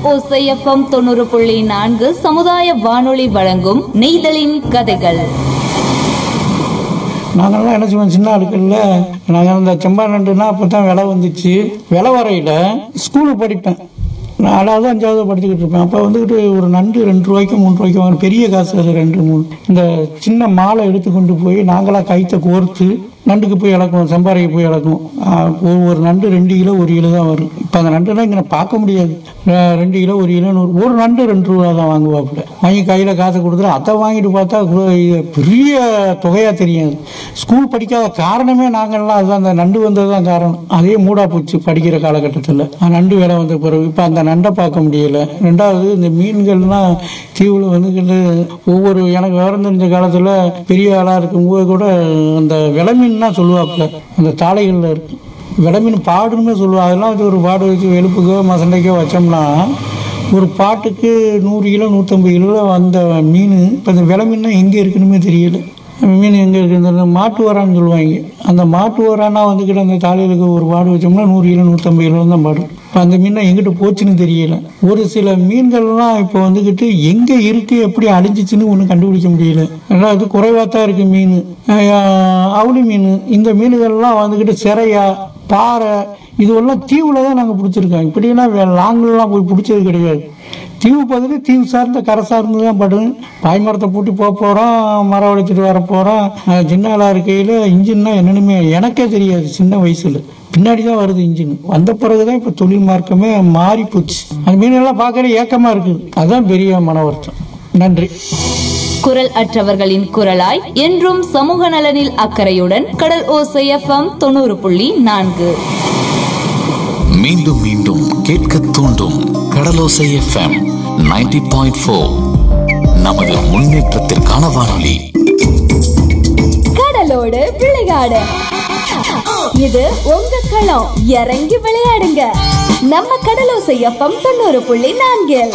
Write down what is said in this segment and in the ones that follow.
ஓசைஎஃப்எம் தொண்ணூறு புள்ளி நான்கு சமுதாய வானொலி வழங்கும் நெய்தலின் கதைகள் நாங்கள்லாம் என்ன செய்வோம் சின்ன ஆட்களில் நாங்கள் அந்த செம்பாநண்டுனா அப்போ தான் விலை வந்துச்சு விலை வரையில் ஸ்கூலுக்கு படிப்பேன் நாலாவது அஞ்சாவது படிச்சுக்கிட்டு இருப்பேன் அப்போ வந்துக்கிட்டு ஒரு நண்டு ரெண்டு ரூபாய்க்கு மூணு ரூபாய்க்கு வாங்க பெரிய காசு அது ரெண்டு மூணு இந்த சின்ன மாலை எடுத்து கொண்டு போய் நாங்களாம் கைத்தை கோர்த்து நண்டுக்கு போய் இழக்குவோம் செம்பாறைக்கு போய் இழக்குவோம் ஆஹ் ஒரு ஒரு நண்டு ரெண்டு கிலோ ஒரு கிலோ தான் வரும் இப்போ அந்த நண்டுலாம் இங்கே பார்க்க முடியாது ஆஹ் ரெண்டு கிலோ ஒரு கிலோ நூறு ஒரு நண்டு ரெண்டு ரூபா தான் வாங்குவாப்புல வாங்கி கையில் காசை கொடுத்துட்டு அதை வாங்கிட்டு பார்த்தா கு- இது பெரிய தொகையாக தெரியாது ஸ்கூல் படிக்காத காரணமே நாங்கள்லாம் அதுதான் அந்த நண்டு வந்தது தான் காரணம் அதே மூடா போச்சு படிக்கிற காலகட்டத்தில் நண்டு வேலை வந்த பிறகு இப்போ அந்த நண்டை பார்க்க முடியல ரெண்டாவது இந்த மீன்கள்லாம் தீவில் வந்துக்கிட்டு ஒவ்வொரு எனக்கு விவரம் தெரிஞ்ச காலத்தில் பெரிய ஆளாக இருக்கும்போது கூட அந்த விலை மீன்லாம் சொல்லுவாப்புல அந்த தாளைகளில் இருக்கு விலை மீன் பாடுன்னு சொல்லுவாங்க அதெல்லாம் வச்சு ஒரு பாடு வச்சு வெளுப்புக்கோ மசண்டைக்கோ வச்சோம்னா ஒரு பாட்டுக்கு நூறு கிலோ நூற்றம்பது கிலோ வந்த மீன் இப்போ இந்த விலை மீன்னா எங்கே இருக்குன்னு தெரியல மீன் எங்கே இருக்குது இந்த மாட்டு வரான்னு சொல்லுவாங்க அந்த மாட்டு வரானா வந்துக்கிட்டு அந்த தாலையிலுக்கு ஒரு பாடு வச்சோம்னா நூறு கிலோ நூற்றம்பது கிலோ தான் பாடும் இப்போ அந்த மீனை எங்கிட்ட போச்சுன்னு தெரியல ஒரு சில மீன்கள்லாம் இப்போ வந்துக்கிட்டு எங்கே இருக்குது எப்படி அழிஞ்சிச்சுன்னு ஒன்றும் கண்டுபிடிக்க முடியல ரெண்டாவது குறைவாக தான் இருக்குது மீன் அஹ் அவுளி மீன் இந்த மீன்கள்லாம் வந்துக்கிட்டு சிறையா பாறை இதுவெல்லாம் தீவில் தான் நாங்கள் பிடிச்சிருக்கோம் இப்படியெல்லாம் லாங்கிலாம் போய் பிடிச்சது கிடையாது தீவு பகுதி தீவு சார்ந்த கரை சார்ந்து தான் படும் பாய்மரத்தை பூட்டி போக போகிறோம் மரம் வளைச்சிட்டு வர போகிறோம் சின்ன ஆளாக இருக்கையில் இன்ஜின்னா என்னென்னுமே எனக்கே தெரியாது சின்ன வயசில் பின்னாடி தான் வருது இன்ஜின் வந்த பிறகு தான் இப்போ தொழில் மார்க்கமே மாறி போச்சு அந்த மீனெல்லாம் பார்க்கற ஏக்கமாக இருக்குது அதுதான் பெரிய மன வருத்தம் நன்றி குரல் அற்றவர்களின் குரலாய் என்றும் சமூக நலனில் அக்கறையுடன் கடல் ஓசைஎஃப்எம் தொண்ணூறு புள்ளி நான்கு மீண்டும் மீண்டும் கேட்க தூண்டும் கடலோசை எஃப்எம் 90.4 பாயிண்ட் ஃபோர் நமது முன்னேற்றத்திற்கான வானொலி கடலோடு விளையாடு இது உங்க களம் இறங்கி விளையாடுங்க நம்ம கடலோசை எஃப்எம் தொண்ணூறு புள்ளி நான்கில்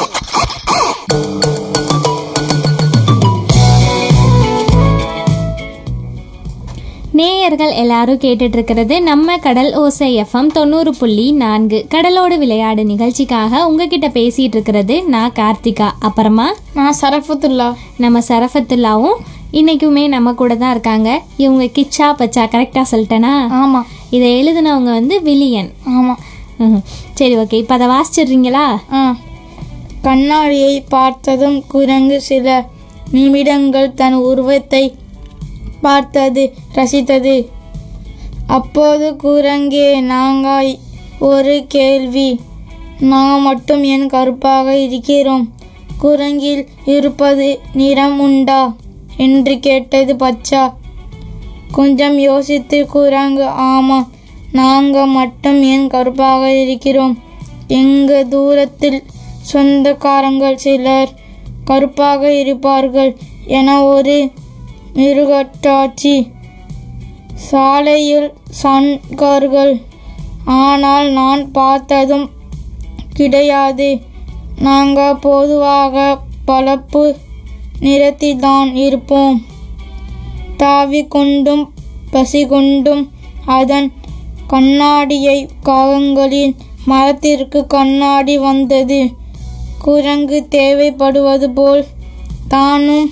நேயர்கள் எல்லாரும் கேட்டுட்டு இருக்கிறது நம்ம கடல் ஓசை எஃப்எம் தொண்ணூறு புள்ளி நான்கு கடலோடு விளையாடு நிகழ்ச்சிக்காக உங்ககிட்ட பேசிட்டு இருக்கிறது நான் கார்த்திகா அப்புறமா நான் சரஃபத்துல்லா நம்ம சரஃபத்துல்லாவும் இன்னைக்குமே நம்ம கூட தான் இருக்காங்க இவங்க கிச்சா பச்சா கரெக்டாக சொல்லிட்டேனா ஆமாம் இதை எழுதுனவங்க வந்து வில்லியன் ஆமாம் ம்ஹும். சரி ஓகே இப்போ அதை வாசிச்சிடுறீங்களா ஆ கண்ணாடியை பார்த்ததும் குரங்கு சில நிமிடங்கள் தன் உருவத்தை பார்த்தது ரசித்தது அப்போது குரங்கே நாங்காய் ஒரு கேள்வி நான் மட்டும் ஏன் கருப்பாக இருக்கிறோம் குரங்கில் இருப்பது நிறம் உண்டா என்று கேட்டது பச்சா கொஞ்சம் யோசித்து குரங்கு ஆமாம் நாங்கள் மட்டும் ஏன் கருப்பாக இருக்கிறோம் எங்க தூரத்தில் சொந்தக்காரங்கள் சிலர் கருப்பாக இருப்பார்கள் என ஒரு மிருகட்டாட்சி சாலையில் சன்கார்கள் ஆனால் நான் பார்த்ததும் கிடையாது நாங்கள் பொதுவாக பளப்பு நிறத்தில்தான் இருப்போம் தாவி கொண்டும் பசி கொண்டும் அதன் கண்ணாடியை காகங்களின் மரத்திற்கு கண்ணாடி வந்தது குரங்கு தேவைப்படுவது போல் தானும்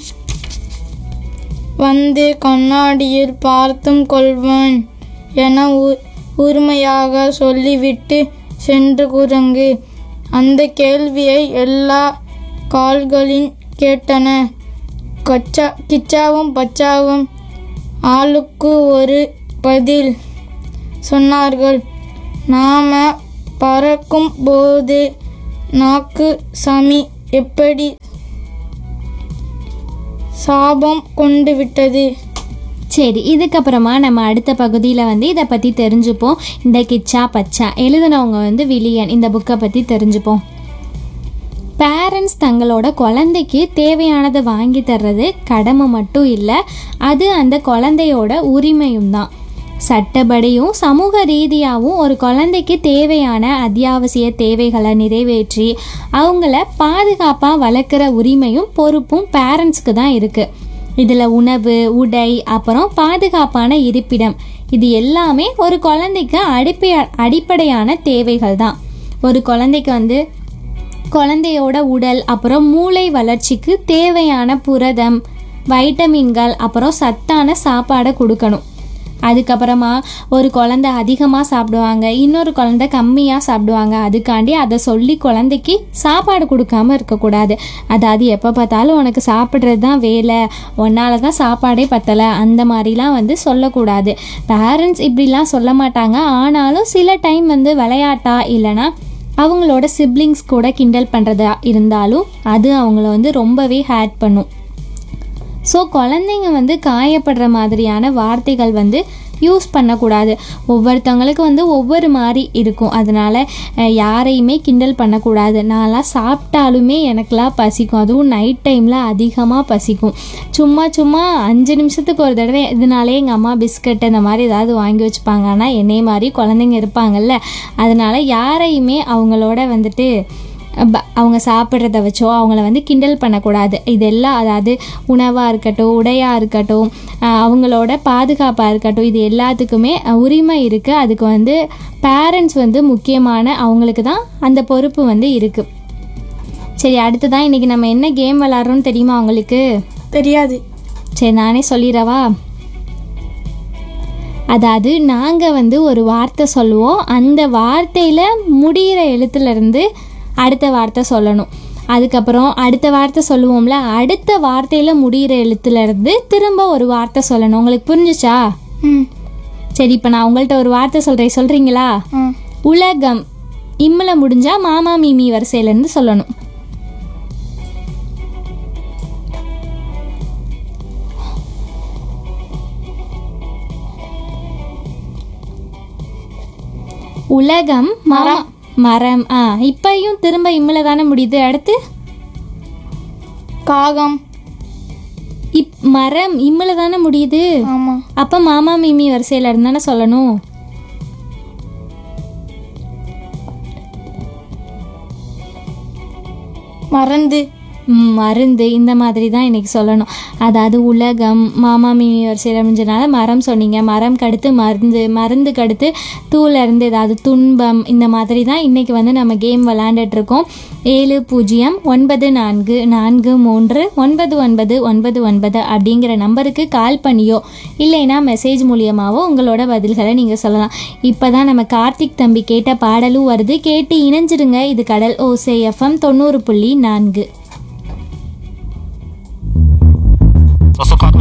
வந்து கண்ணாடியில் பார்த்தும் கொள்வேன் என உ- உரிமையாக சொல்லிவிட்டு சென்று குரங்கு அந்த கேள்வியை எல்லா கால்களின் கேட்டன கச்சா கிச்சாவும் பச்சாவும் ஆளுக்கு ஒரு பதில் சொன்னார்கள் நாம பறக்கும் போது நாக்கு சமி எப்படி சாபம் கொண்டு விட்டது சரி இதுக்கப்புறமா நம்ம அடுத்த பகுதியில் வந்து இதை பற்றி தெரிஞ்சுப்போம் இந்த கிச்சா பச்சா எழுதுனவங்க வந்து வில்லியன் இந்த புக்கை பற்றி தெரிஞ்சுப்போம் பேரண்ட்ஸ் தங்களோட குழந்தைக்கு தேவையானதை வாங்கி தர்றது கடமை மட்டும் இல்லை அது அந்த குழந்தையோட உரிமையும் தான் சட்டப்படியும் சமூக ரீதியாகவும் ஒரு குழந்தைக்கு தேவையான அத்தியாவசிய தேவைகளை நிறைவேற்றி அவங்கள பாதுகாப்பாக வளர்க்குற உரிமையும் பொறுப்பும் பேரண்ட்ஸ்க்கு தான் இருக்குது இதில் உணவு உடை அப்புறம் பாதுகாப்பான இருப்பிடம் இது எல்லாமே ஒரு குழந்தைக்கு அடிப்படை அடிப்படையான தேவைகள் தான் ஒரு குழந்தைக்கு வந்து குழந்தையோட உடல் அப்புறம் மூளை வளர்ச்சிக்கு தேவையான புரதம் வைட்டமின்கள் அப்புறம் சத்தான சாப்பாடை கொடுக்கணும் அதுக்கப்புறமா ஒரு குழந்தை அதிகமாக சாப்பிடுவாங்க இன்னொரு குழந்தை கம்மியாக சாப்பிடுவாங்க அதுக்காண்டி அதை சொல்லி குழந்தைக்கு சாப்பாடு கொடுக்காம இருக்கக்கூடாது அதாவது எப்போ பார்த்தாலும் உனக்கு சாப்பிட்றது தான் வேலை உன்னால தான் சாப்பாடே பத்தலை அந்த மாதிரிலாம் வந்து சொல்லக்கூடாது பேரண்ட்ஸ் இப்படிலாம் சொல்ல மாட்டாங்க ஆனாலும் சில டைம் வந்து விளையாட்டா இல்லைன்னா அவங்களோட சிப்ளிங்ஸ் கூட கிண்டல் பண்ணுறதா இருந்தாலும் அது அவங்கள வந்து ரொம்பவே ஹேட் பண்ணும் ஸோ குழந்தைங்க வந்து காயப்படுற மாதிரியான வார்த்தைகள் வந்து யூஸ் பண்ணக்கூடாது ஒவ்வொருத்தவங்களுக்கு வந்து ஒவ்வொரு மாதிரி இருக்கும் அதனால் அஹ், யாரையுமே கிண்டல் பண்ணக்கூடாது நான்லாம் சாப்பிட்டாலுமே எனக்கெலாம் பசிக்கும் அதுவும் நைட் டைமில் அதிகமாக பசிக்கும் சும்மா சும்மா அஞ்சு நிமிஷத்துக்கு ஒரு தடவை இதனாலே எங்கள் அம்மா பிஸ்கட் இந்த மாதிரி ஏதாவது வாங்கி வச்சுப்பாங்க ஆனால் என்னைய மாதிரி குழந்தைங்க இருப்பாங்கல்ல அதனால் யாரையுமே அவங்களோட வந்துட்டு ப- அவங்க சாப்பிட்றத வச்சோ அவங்கள வந்து கிண்டல் பண்ணக்கூடாது இதெல்லாம் அதாவது உணவாக இருக்கட்டும் உடையாக இருக்கட்டும் ஆஹ் அவங்களோட பாதுகாப்பாக இருக்கட்டும் இது எல்லாத்துக்குமே அஹ், உரிமை இருக்குது அதுக்கு வந்து பேரண்ட்ஸ் வந்து முக்கியமான அவங்களுக்கு தான் அந்த பொறுப்பு வந்து இருக்குது சரி அடுத்ததான் இன்றைக்கி நம்ம என்ன கேம் விளாட்றோம்னு தெரியுமா அவங்களுக்கு தெரியாது சரி நானே சொல்லிடவா அதாவது நாங்கள் வந்து ஒரு வார்த்தை சொல்லுவோம் அந்த வார்த்தையில் முடிகிற எழுத்துலேருந்து அடுத்த வார்த்தை சொல்லணும் அதுக்கப்புறம் அடுத்த வார்த்தை சொல்லுவோம்ல அடுத்த வார்த்தையில் முடிகிற எழுத்துலேருந்து திரும்ப ஒரு வார்த்தை சொல்லணும் உங்களுக்கு புரிஞ்சுச்சா ம் சரி இப்போ நான் உங்கள்கிட்ட ஒரு வார்த்தை சொல்கிறேன் சொல்கிறீங்களா ஆ உலகம் இம்மில் முடிஞ்சா மாமா மீமி வரிசையிலேருந்து சொல்லணும் உலகம் மரம் மரம் ஆ இப்பயும் திரும்ப இம்மில் தானே முடியுது அடுத்து காகம் இப் மரம் இம்மில் தானே முடியுது ஆமாம் அப்போ மாமா மீமி வரிசையில் இருந்தானே சொல்லணும் மறந்து ம், மருந்து இந்த மாதிரி தான் இன்னைக்கு சொல்லணும் அதாவது உலகம் மாமா மீமி வரிசையில் முடிஞ்சனால மரம் சொன்னீங்க மரம் கடுத்து மருந்து மருந்து கடுத்து தூள்ல இருந்து ஏதாவது துன்பம் இந்த மாதிரி தான் இன்னைக்கு வந்து நம்ம கேம் விளாண்டுட்டு இருக்கோம் ஏழு பூஜ்ஜியம் ஒன்பது நான்கு நான்கு மூன்று ஒன்பது ஒன்பது ஒன்பது ஒன்பது அப்படிங்கிற நம்பருக்கு கால் பண்ணியோ இல்லைன்னா மெசேஜ் மூலியமாவோ உங்களோட பதில்களை நீங்கள் சொல்லலாம் இப்போ தான் நம்ம கார்த்திக் தம்பி கேட்ட பாடலும் வருது கேட்டு இணைஞ்சிருங்க இது கடல் ஓசை எஃப்எம் தொண்ணூறு புள்ளி நான்கு